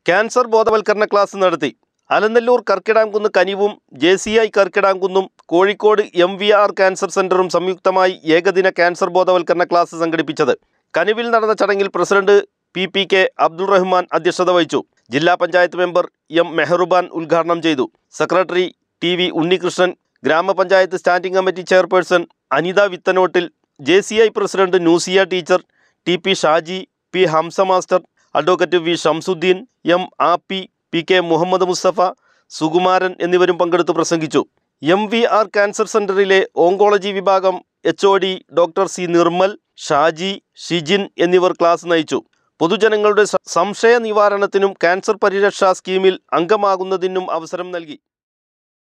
cancer ബോധവൽക്കരണ class നടത്തി അലനല്ലൂർ കർക്കിടാംകുന്ന് കനിവും ജെ സി ഐ കർക്കിടാംകുന്നും Kozhikode M V R cancer സെന്ററും സംയുക്തമായി ഏകദിന ക്യാൻസർ ബോധവൽക്കരണ ക്ലാസ് സംഘടിപ്പിച്ചത് കനിവിൽ നടന്ന ചടങ്ങിൽ president P P K Abdul Rahman അധ്യക്ഷത വഹിച്ചു ജില്ലാ പഞ്ചായത്ത് മെമ്പർ എം മെഹറുബാൻ ഉദ്ഘാടനം ചെയ്തു സെക്രട്ടറി ടി വി ഉണ്ണികൃഷ്ണൻ ഗ്രാമപഞ്ചായത്ത് standing committee chairperson Anitha Vithanottil J C I president Nusiya teacher T P Shaji P Hamsa master advocate V Shamsuddin M ആപ്പി പി കെ മുഹമ്മദ് മുസ്തഫ സുകുമാരൻ എന്നിവരും പങ്കെടുത്ത് പ്രസംഗിച്ചു എം വി ആർ ക്യാൻസർ സെന്ററിലെ ഓങ്കോളജി വിഭാഗം H O D doctor C Nirmal Shaji Shijin എന്നിവർ ക്ലാസ് നയിച്ചു പൊതുജനങ്ങളുടെ സ- സംശയ നിവാരണത്തിനും ക്യാൻസർ പരിരക്ഷാ സ്കീമിൽ അംഗമാകുന്നതിനും അവസരം നൽകി